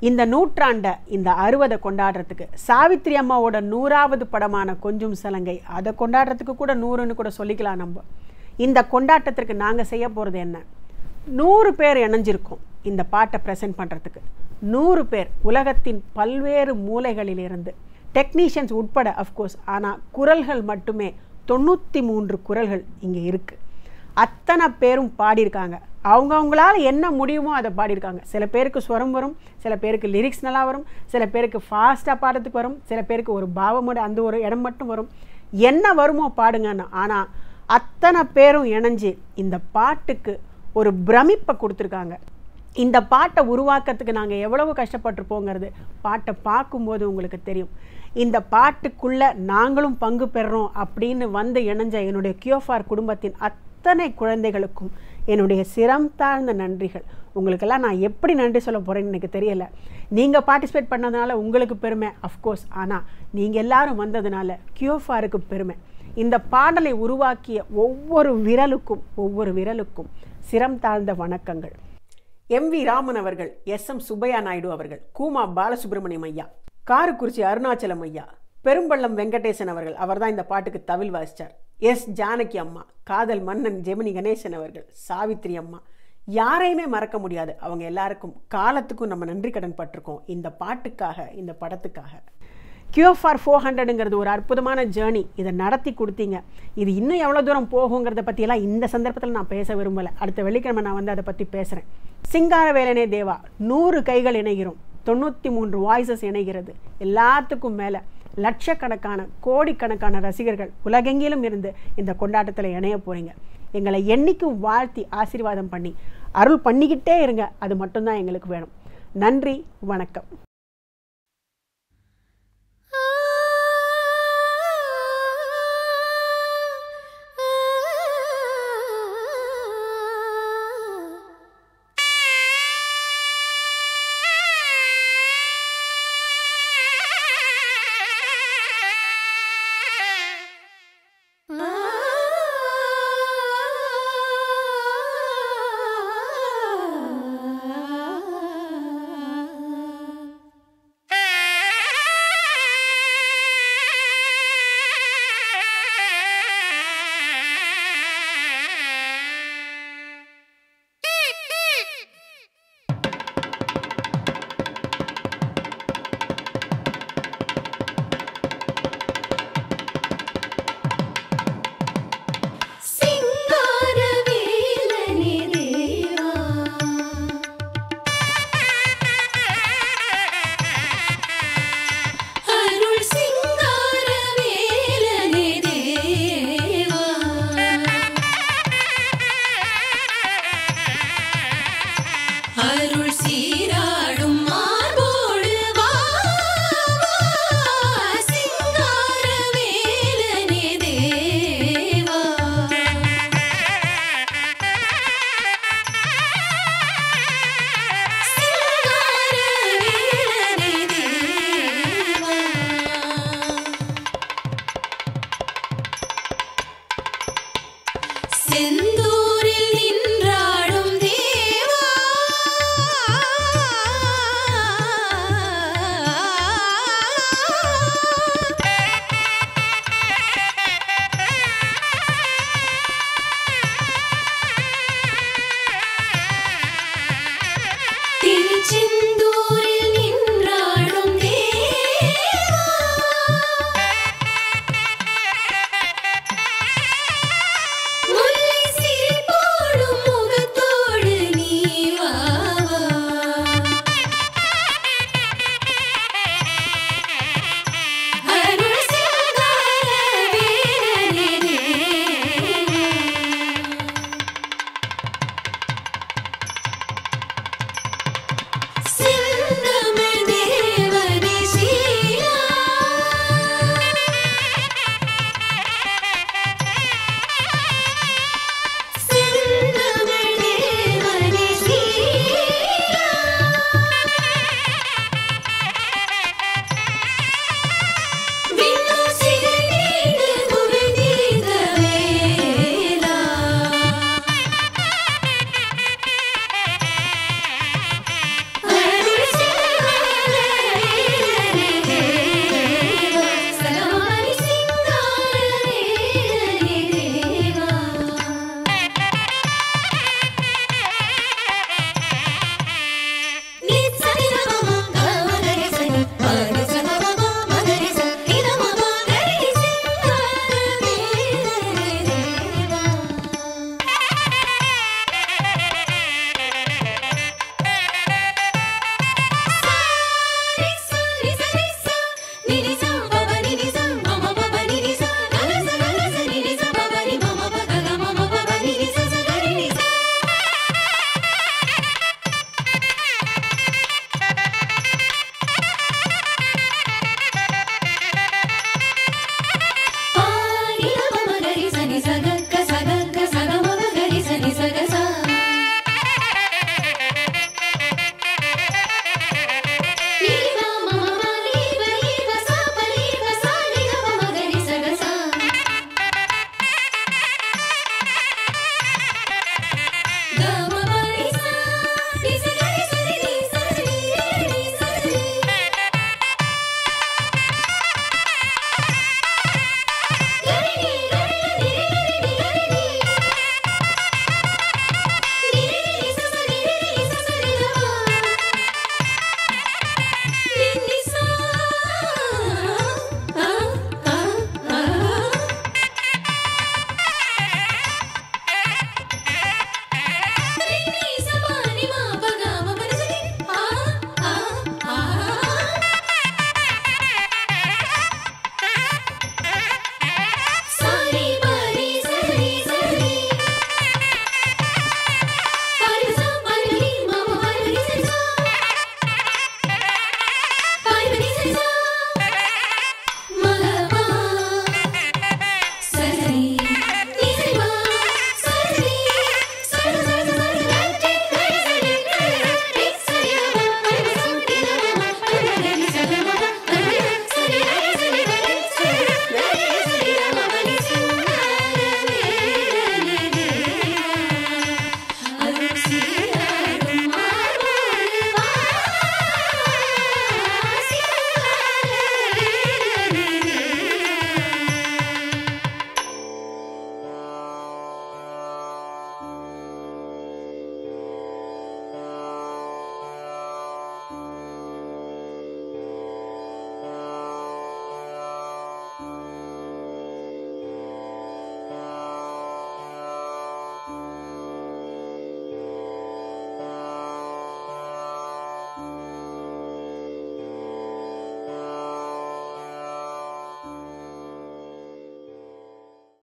இந்த நூற்றாண்டை இந்த அறுபதை கொண்டாடுறதுக்கு சாவித்திரி அம்மாவோட நூறாவது படமான கொஞ்சம் சலங்கை அதை கொண்டாடுறதுக்கு கூட நூறுன்னு கூட சொல்லிக்கலாம் நம்ம இந்த கொண்டாட்டத்திற்கு நாங்கள் செய்ய போகிறது என்ன நூறு பேர் இணைஞ்சிருக்கோம் இந்த பாட்டை ப்ரெசென்ட் பண்ணுறதுக்கு நூறு பேர் உலகத்தின் பல்வேறு மூலைகளிலிருந்து டெக்னீஷியன்ஸ் உட்பட அஃப்கோர்ஸ் ஆனால் குரல்கள் மட்டுமே தொண்ணூற்றி மூன்று குரல்கள் இங்கே இருக்குது அத்தனை பேரும் பாடியிருக்காங்க அவங்கவுங்களால என்ன முடியுமோ அதை பாடியிருக்காங்க சில பேருக்கு ஸ்வரம் வரும் சில பேருக்கு லிரிக்ஸ் நல்லா வரும் சில பேருக்கு ஃபாஸ்ட்டாக பாடுறதுக்கு வரும் சில பேருக்கு ஒரு பாவமோட அந்த ஒரு இடம் மட்டும் வரும் என்ன வருமோ பாடுங்கன்னு ஆனால் அத்தனை பேரும் இணைஞ்சு இந்த பாட்டுக்கு ஒரு பிரமிப்பை கொடுத்துருக்காங்க இந்த பாட்டை உருவாக்கத்துக்கு நாங்கள் எவ்வளவு கஷ்டப்பட்டிருப்போங்கிறது பாட்டை பார்க்கும்போது உங்களுக்கு தெரியும் இந்த பாட்டுக்குள்ளே நாங்களும் பங்கு பெறுறோம் அப்படின்னு வந்து இணைஞ்ச என்னுடைய கியோஃபார் குடும்பத்தின் அத்தனை குழந்தைகளுக்கும் என்னுடைய சிரம் தாழ்ந்த நன்றிகள் உங்களுக்கெல்லாம் நான் எப்படி நன்றி சொல்ல போகிறேன்னு எனக்கு தெரியல நீங்கள் பார்ட்டிசிபேட் பண்ணதுனால உங்களுக்கு பெருமை அஃப்கோர்ஸ் ஆனால் நீங்கள் எல்லாரும் வந்ததுனால கியோஃபாருக்கு பெருமை இந்த பாடலை உருவாக்கிய ஒவ்வொரு விரலுக்கும் ஒவ்வொரு விரலுக்கும் சிரம் தாழ்ந்த வணக்கங்கள் எம் வி ராமன் அவர்கள் எஸ் எம் சுப்பையா நாயுடு அவர்கள் கூமா பாலசுப்ரமணியம் ஐயா காரக்குறிச்சி அருணாச்சலம் ஐயா பெரும்பள்ளம் வெங்கடேசன் அவர்கள் அவர்தான் இந்த பாட்டுக்கு தவில் வாசிச்சார் எஸ் ஜானகி அம்மா காதல் மன்னன் ஜெமினி கணேசன் அவர்கள் சாவித்ரி அம்மா யாரையுமே மறக்க முடியாது அவங்க எல்லாருக்கும் காலத்துக்கும் நம்ம நன்றி கடன் பட்டிருக்கோம் இந்த பாட்டுக்காக இந்த படத்துக்காக கியூஎஃப்ஆர் ஃபோர் ஹண்ட்ரடுங்கிறது ஒரு அற்புதமான ஜேர்னி இதை நடத்தி கொடுத்தீங்க இது இன்னும் எவ்வளோ தூரம் போகுங்கிறத பற்றியெல்லாம் இந்த சந்தர்ப்பத்தில் நான் பேச விரும்பலை அடுத்த வெள்ளிக்கிழமை நான் வந்து அதை பற்றி பேசுகிறேன் சிங்கார வேலனே தேவா நூறு கைகள் இணைகிறோம் தொண்ணூற்றி மூன்று வாய்ஸஸ் இணைகிறது எல்லாத்துக்கும் மேலே லட்சக்கணக்கான கோடிக்கணக்கான ரசிகர்கள் உலகெங்கிலும் இருந்து இந்த கொண்டாட்டத்தில் இணைய போகிறீங்க எங்களை என்னைக்கும் வாழ்த்தி ஆசீர்வாதம் பண்ணி அருள் பண்ணிக்கிட்டே இருங்க அது மட்டும்தான் எங்களுக்கு வேணும் நன்றி வணக்கம்